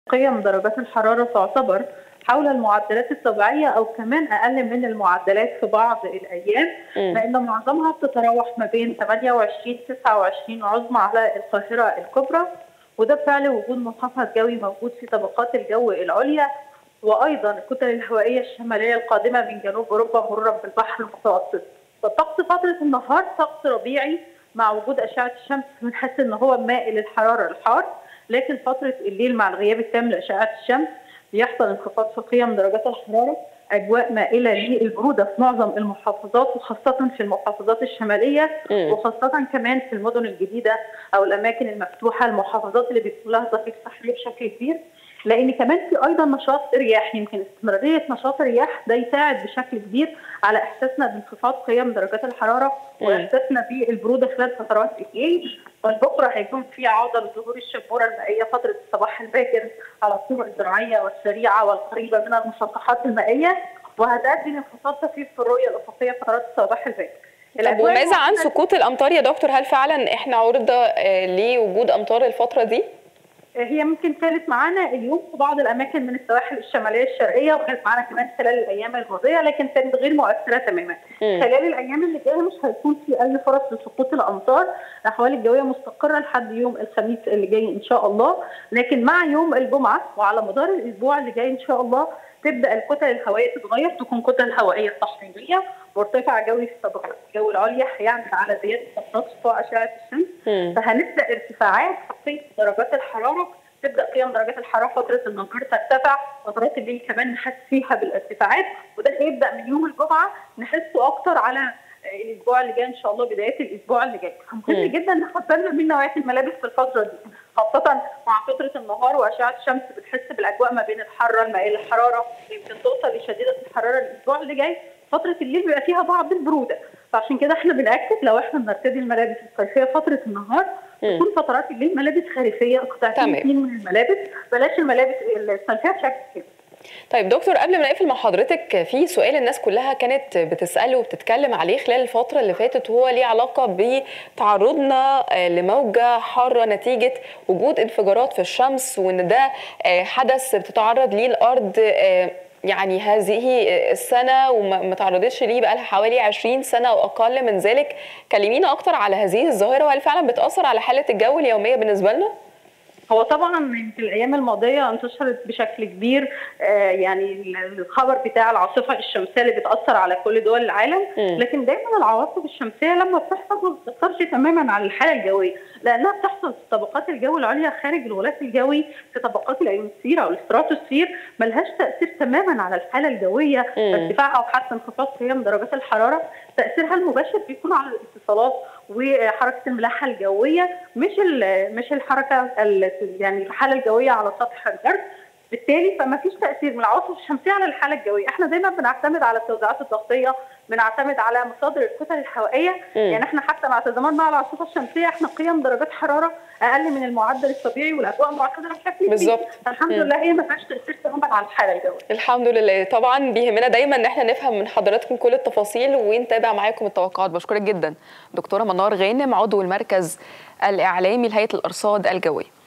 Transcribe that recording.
قيم درجات الحراره تعتبر حول المعدلات الطبيعيه او كمان اقل من المعدلات في بعض الايام لان معظمها بتتراوح ما بين 28 29 عظمى على القاهره الكبرى وده بفعل وجود منخفض جوي موجود في طبقات الجو العليا وايضا الكتل الهوائيه الشماليه القادمه من جنوب اوروبا مرورا بالبحر المتوسط. فالطقس فتره النهار طقس ربيعي مع وجود اشعه الشمس بنحس ان هو مائل للحراره الحار لكن فتره الليل مع الغياب التام لاشعه الشمس بيحصل انخفاض في قيم درجات الحراره اجواء مائله للبروده في معظم المحافظات وخاصه في المحافظات الشماليه مم. وخاصه كمان في المدن الجديده او الاماكن المفتوحه المحافظات اللي بيكون لها ظهير سحلي بشكل كبير لان كمان في ايضا نشاط رياح يمكن استمراريه نشاط الرياح ده يساعد بشكل كبير على احساسنا بانخفاض قيم درجات الحراره مم. واحساسنا بالبروده خلال فترات الليل والبكره هيكون في عوده لظهور الشبوره المائيه فتره الصباح الباكر على الطرق الزراعيه والسريعه والقريبه من المسطحات المائيه وهتؤدي لانخفاض طفيف في الرؤيه الافقيه فترات الصباح الباكر. طب الأجواء وماذا عن المعتدلة سقوط الامطار يا دكتور هل فعلا احنا عرضه آه، لوجود امطار الفتره دي هي ممكن كانت معانا اليوم في بعض الاماكن من السواحل الشماليه الشرقيه وكانت معانا كمان خلال الايام الماضيه لكن كانت غير مؤثره تماما. مم. خلال الايام اللي جايه مش هيكون في اي فرص لسقوط الامطار، الاحوال الجويه مستقره لحد يوم الخميس اللي جاي ان شاء الله، لكن مع يوم الجمعه وعلى مدار الاسبوع اللي جاي ان شاء الله تبدا الكتل الهوائيه تتغير تكون كتل هوائيه صحراويه وارتفاع جوي في طبقات الجو العليا هيعمل على زياده فترات سطوع اشعه الشمس مم. فهنبدا ارتفاعات في قيم درجات الحراره تبدا قيم درجات الحراره فتره النهار ترتفع فترات الليل كمان نحس فيها بالارتفاعات وده هيبدا من يوم الجمعه نحسه اكتر على الاسبوع اللي جاي ان شاء الله بدايه الاسبوع اللي جاي مم. مهم جدا ناخد بالنا من نوعيه الملابس في الفتره دي خاصه مع فتره النهار واشعه الشمس بتحس بالاجواء ما بين الحاره المائله الحراره يمكن توصل لشديده الحراره الاسبوع اللي جاي فتره الليل بيبقى فيها بعض البروده فعشان كده احنا بناكد لو احنا بنرتدي الملابس الصيفيه فتره النهار مم. تكون فترات الليل ملابس خريفيه قطعتين تمام. اتنين من الملابس بلاش الملابس الصيفيه بشكل كده طيب دكتور قبل ما نقفل مع حضرتك في سؤال الناس كلها كانت بتسأله وبتتكلم عليه خلال الفترة اللي فاتت وهو ليه علاقة بتعرضنا آه، لموجة حارة نتيجة وجود انفجارات في الشمس وإن ده آه، حدث بتتعرض ليه الأرض آه، يعني هذه السنة وما ما تعرضتش ليه بقالها حوالي 20 سنة أو أقل من ذلك كلمينا أكتر على هذه الظاهرة وهل فعلا بتأثر على حالة الجو اليومية بالنسبة لنا؟ هو طبعا في الايام الماضيه انتشرت بشكل كبير آه، يعني الخبر بتاع العاصفه الشمسيه اللي بتاثر على كل دول العالم مم. لكن دايما العواصف الشمسيه لما بتحصل ما بتاثرش تماما على الحاله الجويه لانها بتحصل في طبقات الجو العليا خارج الغلاف الجوي في طبقات الايونوسفير او الاستراتوسفير ملهاش تاثير تماما على الحاله الجويه مم. ارتفاع او حتى انخفاض قيم درجات الحراره تاثيرها المباشر بيكون على الاتصالات وحركه الملاحه الجويه مش ال- مش الحركه ال- يعني الحاله الجويه على سطح الارض بالتالي فما فيش تاثير من العواصف الشمسيه على الحاله الجويه احنا دايما بنعتمد على التوزيعات الضغطيه بنعتمد على مصادر الكتل الهوائيه مم. يعني احنا حتى مع تزامن مع العاصفه الشمسيه احنا قيم درجات حراره اقل من المعدل الطبيعي والاجواء معتدله بشكل كبير. بالظبط. الحمد مم. لله هي ما فيهاش تاثير تماما على الحاله الجويه الحمد لله طبعا بيهمنا دايما ان احنا نفهم من حضراتكم كل التفاصيل ونتابع معاكم التوقعات بشكرك جدا دكتوره منار غانم عضو المركز الاعلامي لهيئه الارصاد الجويه